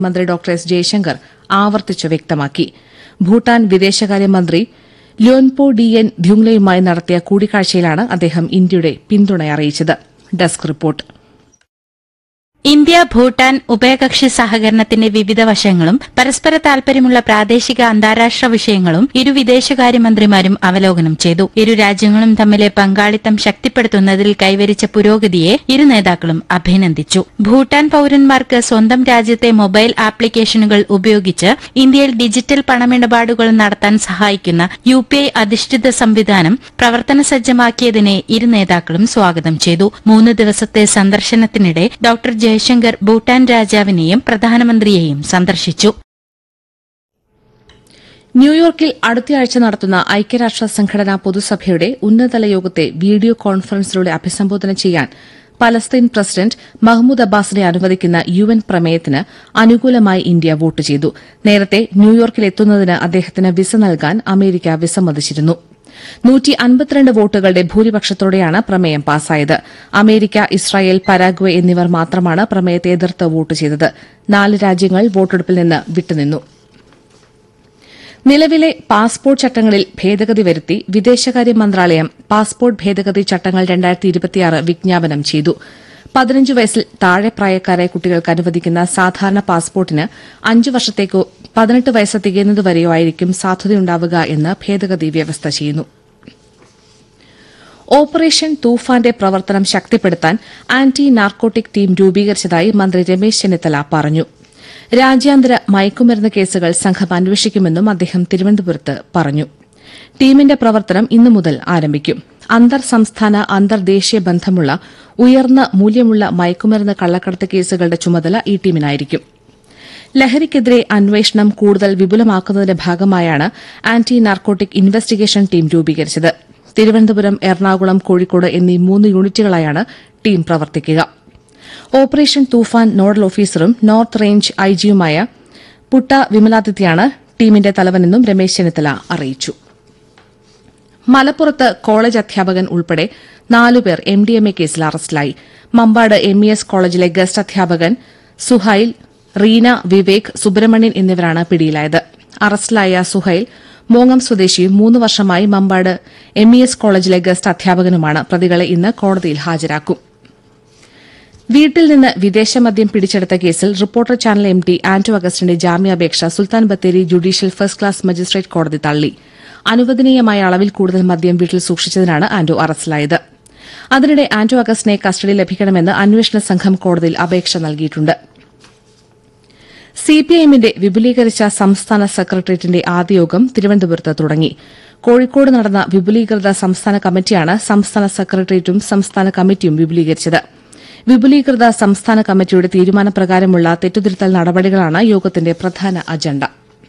മന്ത്രി doctor S Jaishankar ആവർത്തിച്ചു വ്യക്തമാക്കി ഭൂട്ടാൻ വിദേശകാര്യമന്ത്രി ല്യോൻപോ ഡി എൻ ധ്യുങ്ലയുമായി നടത്തിയ കൂടിക്കാഴ്ചയിലാണ് അദ്ദേഹം ഇന്ത്യയുടെ പിന്തുണ അറിയിച്ചത് ഡെസ്ക് റിപ്പോർട്ട് ഇന്ത്യ ഭൂട്ടാൻ ഉഭയകക്ഷി സഹകരണത്തിന്റെ വിവിധ വശങ്ങളും പരസ്പര താൽപര്യമുള്ള പ്രാദേശിക അന്താരാഷ്ട്ര വിഷയങ്ങളും ഇരു വിദേശകാര്യമന്ത്രിമാരും അവലോകനം ചെയ്തു ഇരു രാജ്യങ്ങളും തമ്മിലെ പങ്കാളിത്തം ശക്തിപ്പെടുത്തുന്നതിൽ കൈവരിച്ച പുരോഗതിയെ ഇരു നേതാക്കളും അഭിനന്ദിച്ചു ഭൂട്ടാൻ പൌരന്മാർക്ക് സ്വന്തം രാജ്യത്തെ മൊബൈൽ ആപ്ലിക്കേഷനുകൾ ഉപയോഗിച്ച് ഇന്ത്യയിൽ ഡിജിറ്റൽ പണമിടപാടുകൾ നടത്താൻ സഹായിക്കുന്ന യു പി ഐ അധിഷ്ഠിത സംവിധാനം പ്രവർത്തന സജ്ജമാക്കിയതിനെ ഇരു നേതാക്കളും സ്വാഗതം ചെയ്തു മൂന്ന് ദിവസത്തെ സന്ദർശനത്തിനിടെ ഡോക്ടർ ജയശങ്കർ ഭൂട്ടാൻ രാജാവിനെയും പ്രധാനമന്ത്രിയെയും സന്ദർശിച്ചു ന്യൂയോർക്കിൽ അടുത്തയാഴ്ച നടത്തുന്ന ഐക്യരാഷ്ട്ര സംഘടനാ പൊതുസഭയുടെ ഉന്നതതല യോഗത്തെ വീഡിയോ കോൺഫറൻസിലൂടെ അഭിസംബോധന ചെയ്യാൻ പലസ്തീൻ പ്രസിഡന്റ് മഹ്മൂദ് അബ്ബാസിനെ അനുവദിക്കുന്ന യു എൻ പ്രമേയത്തിന് അനുകൂലമായി ഇന്ത്യ വോട്ട് ചെയ്തു നേരത്തെ ന്യൂയോർക്കിലെത്തുന്നതിന് അദ്ദേഹത്തിന് വിസ നൽകാൻ അമേരിക്ക വിസമ്മതിച്ചിരുന്നു നൂറ്റി അൻപത്തിരണ്ട് വോട്ടുകളുടെ ഭൂരിപക്ഷത്തോടെയാണ് പ്രമേയം പാസായത് അമേരിക്ക ഇസ്രായേൽ പരാഗ്വെ എന്നിവർ മാത്രമാണ് പ്രമേയത്തെ എതിർത്ത് വോട്ട് ചെയ്തത് നാല് രാജ്യങ്ങൾ വോട്ടെടുപ്പിൽ നിന്ന് വിട്ടുനിന്നു നിലവിലെ പാസ്പോർട്ട് ചട്ടങ്ങളിൽ ഭേദഗതി വരുത്തി വിദേശകാര്യ മന്ത്രാലയം പാസ്പോർട്ട് ഭേദഗതി ചട്ടങ്ങൾ രണ്ടായിരത്തി ഇരുപത്തിയാറ് വിജ്ഞാപനം ചെയ്തു പതിനഞ്ച് വയസ്സിൽ താഴെ പ്രായക്കാരായ കുട്ടികൾക്ക് അനുവദിക്കുന്ന സാധാരണ പാസ്പോർട്ടിന് അഞ്ച് വർഷത്തേക്കോ പതിനെട്ട് വയസ്സ് തികയുന്നതുവരെയോ ആയിരിക്കും സാധുതയുണ്ടാവുക എന്ന് ഭേദഗതി വ്യവസ്ഥ ചെയ്യുന്നു ഓപ്പറേഷൻ തൂഫാന്റെ പ്രവർത്തനം ശക്തിപ്പെടുത്താൻ ആന്റി നാർക്കോട്ടിക് ടീം രൂപീകരിച്ചതായി മന്ത്രി രമേശ് ചെന്നിത്തല പറഞ്ഞു രാജ്യാന്തര മയക്കുമരുന്ന് കേസുകൾ സംഘം അന്വേഷിക്കുമെന്നും അദ്ദേഹം തിരുവനന്തപുരത്ത് പറഞ്ഞു ടീമിന്റെ പ്രവർത്തനം ഇന്നു മുതൽ ആരംഭിക്കും അന്തർ സംസ്ഥാന അന്തർദേശീയ ബന്ധമുള്ള ഉയർന്ന മൂല്യമുള്ള മയക്കുമരുന്ന് കള്ളക്കടത്ത് കേസുകളുടെ ചുമതല ഈ ടീമിനായിരിക്കും ലഹരിക്കെതിരെ അന്വേഷണം കൂടുതൽ വിപുലമാക്കുന്നതിന്റെ ഭാഗമായാണ് ആന്റി നാർക്കോട്ടിക് ഇൻവെസ്റ്റിഗേഷൻ ടീം രൂപീകരിച്ചത് തിരുവനന്തപുരം എറണാകുളം കോഴിക്കോട് എന്നീ മൂന്ന് യൂണിറ്റുകളായാണ് ടീം പ്രവർത്തിക്കുക ഓപ്പറേഷൻ തൂഫാൻ നോഡൽ ഓഫീസറും നോർത്ത് റേഞ്ച് ഐജിയുമായ പുട്ട വിമലാദിത്യയാണ് ടീമിന്റെ തലവനെന്നും രമേശ് ചെന്നിത്തല അറിയിച്ചു മലപ്പുറത്ത് കോളേജ് അധ്യാപകൻ ഉൾപ്പെടെ നാലുപേർ എം ഡി എം എ കേസിൽ അറസ്റ്റിലായി മമ്പാട് എം ഇ എസ് കോളേജിലെ ഗസ്റ്റ് അധ്യാപകൻ സുഹൈൽ റീന വിവേക് സുബ്രഹ്മണ്യൻ എന്നിവരാണ് പിടിയിലായത് അറസ്റ്റിലായ സുഹൈൽ മോങ്ങം സ്വദേശിയും മൂന്ന് വർഷമായി മമ്പാട് എം ഇ എസ് കോളേജിലെ ഗസ്റ്റ് അധ്യാപകനുമാണ് പ്രതികളെ ഇന്ന് കോടതിയിൽ ഹാജരാക്കും വീട്ടിൽ നിന്ന് വിദേശമദ്യം പിടിച്ചെടുത്ത കേസിൽ reporter channel M T Anto അഗസ്റ്റിന്റെ ജാമ്യാപേക്ഷ Sultan Bathery judicial first class magistrate കോടതി തള്ളി അനുവദനീയമായ അളവിൽ കൂടുതൽ മദ്യം വീട്ടിൽ സൂക്ഷിച്ചതിനാണ് ആന്റോ അറസ്റ്റിലായത് അതിനിടെ ആന്റോ അഗസ്റ്റിനെ കസ്റ്റഡി ലഭിക്കണമെന്ന് അന്വേഷണ സംഘം കോടതിയിൽ അപേക്ഷ നൽകിയിട്ടുണ്ട് സിപിഐഎമ്മിന്റെ വിപുലീകരിച്ച സംസ്ഥാന സെക്രട്ടേറിയറ്റിന്റെ ആദ്യ യോഗം തിരുവനന്തപുരത്ത് തുടങ്ങി കോഴിക്കോട് നടന്ന വിപുലീകൃത സംസ്ഥാന കമ്മിറ്റിയാണ് സംസ്ഥാന സെക്രട്ടേറിയറ്റും സംസ്ഥാന കമ്മിറ്റിയും വിപുലീകരിച്ചത് വിപുലീകൃത സംസ്ഥാന കമ്മിറ്റിയുടെ തീരുമാനപ്രകാരമുള്ള തെറ്റുതിരുത്തൽ നടപടികളാണ് യോഗത്തിന്റെ പ്രധാന അജണ്ട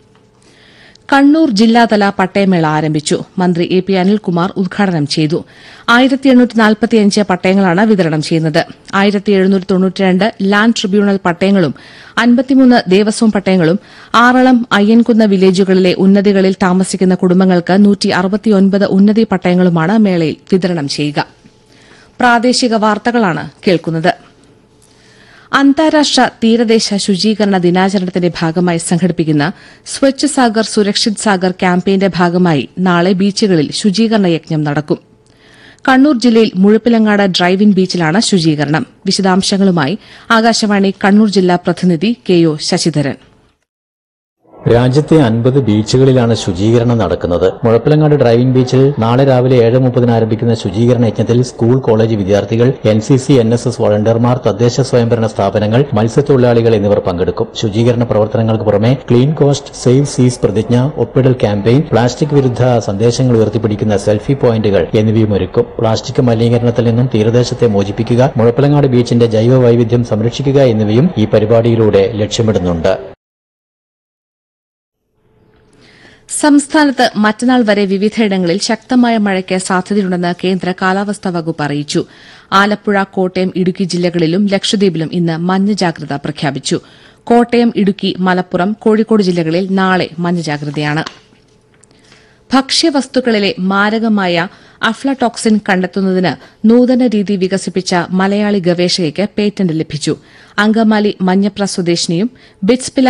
കണ്ണൂർ ജില്ലാതല പട്ടയമേള ആരംഭിച്ചു മന്ത്രി എ പി അനിൽകുമാർ ഉദ്ഘാടനം ചെയ്തു ആയിരത്തി എണ്ണൂറ്റി നാൽപ്പത്തിയഞ്ച് പട്ടയങ്ങളാണ് വിതരണം ചെയ്യുന്നത് ആയിരത്തി എഴുന്നൂറ്റി തൊണ്ണൂറ്റിരണ്ട് ലാൻഡ് ട്രിബ്യൂണൽ പട്ടയങ്ങളും അൻപത്തിമൂന്ന് ദേവസ്വം പട്ടയങ്ങളും ആറളം അയ്യൻകുന്ന് വില്ലേജുകളിലെ ഉന്നതികളിൽ താമസിക്കുന്ന കുടുംബങ്ങൾക്ക് നൂറ്റി അറുപത്തിയൊൻപത് ഉന്നതി പട്ടയങ്ങളുമാണ് മേളയിൽ വിതരണം ചെയ്യുക പ്രാദേശിക വാർത്തകളാണ് കേൾക്കുന്നത് അന്താരാഷ്ട്ര തീരദേശ ശുചീകരണ ദിനാചരണത്തിന്റെ ഭാഗമായി സംഘടിപ്പിക്കുന്ന സ്വച്ഛ് സാഗർ സുരക്ഷിത് സാഗർ ക്യാമ്പയിന്റെ ഭാഗമായി നാളെ ബീച്ചുകളിൽ ശുചീകരണ യജ്ഞം നടക്കും കണ്ണൂർ ജില്ലയിൽ മുഴപ്പിലങ്ങാട് ഡ്രൈവ് ഇൻ ബീച്ചിലാണ് ശുചീകരണം വിശദാംശങ്ങളുമായി ആകാശവാണി കണ്ണൂർ ജില്ലാ പ്രതിനിധി കെ ഒ ശശിധരൻ രാജ്യത്തെ അൻപത് ബീച്ചുകളിലാണ് ശുചീകരണം നടക്കുന്നത് മുഴപ്പിലങ്ങാട് ഡ്രൈവിംഗ് ബീച്ചിൽ നാളെ രാവിലെ ഏഴ് മുപ്പതിന് ആരംഭിക്കുന്ന ശുചീകരണ യജ്ഞത്തിൽ സ്കൂൾ കോളേജ് വിദ്യാർത്ഥികൾ N C C N S S വളണ്ടിയർമാർ തദ്ദേശ സ്വയംഭരണ സ്ഥാപനങ്ങൾ മത്സ്യത്തൊഴിലാളികൾ എന്നിവർ പങ്കെടുക്കും ശുചീകരണ പ്രവർത്തനങ്ങൾക്ക് പുറമെ ക്ലീൻ കോസ്റ്റ് സേവ് സീസ് പ്രതിജ്ഞ ഒപ്പിടൽ ക്യാമ്പയിൻ പ്ലാസ്റ്റിക് വിരുദ്ധ സന്ദേശങ്ങൾ ഉയർത്തിപ്പിടിക്കുന്ന സെൽഫി പോയിന്റുകൾ എന്നിവയും ഒരുക്കും പ്ലാസ്റ്റിക് മലിനീകരണത്തിൽ നിന്നും തീരദേശത്തെ മോചിപ്പിക്കുക മുഴപ്പിലങ്ങാട് ബീച്ചിന്റെ ജൈവ വൈവിധ്യം സംരക്ഷിക്കുക എന്നിവയും ഈ പരിപാടിയിലൂടെ ലക്ഷ്യമിടുന്നുണ്ട് സംസ്ഥാനത്ത് മറ്റന്നാൾ വരെ വിവിധയിടങ്ങളിൽ ശക്തമായ മഴയ്ക്ക് സാധ്യതയുണ്ടെന്ന് കേന്ദ്ര കാലാവസ്ഥാ വകുപ്പ് അറിയിച്ചു ആലപ്പുഴ കോട്ടയം ഇടുക്കി ജില്ലകളിലും ലക്ഷദ്വീപിലും ഇന്ന് മഞ്ഞ ജാഗ്രത പ്രഖ്യാപിച്ചു കോട്ടയം ഇടുക്കി മലപ്പുറം കോഴിക്കോട് ജില്ലകളിൽ നാളെ മഞ്ഞ ജാഗ്രതയാണ് ഭക്ഷ്യവസ്തുക്കളിലെ മാരകമായ അഫ്ലടോക്സിൻ കണ്ടെത്തുന്നതിന് നൂതന രീതി വികസിപ്പിച്ച മലയാളി ഗവേഷകയ്ക്ക് പേറ്റന്റ് ലഭിച്ചു അങ്കമാലി മഞ്ഞപ്ര സ്വദേശിനിയും ബിറ്റ്സ്പില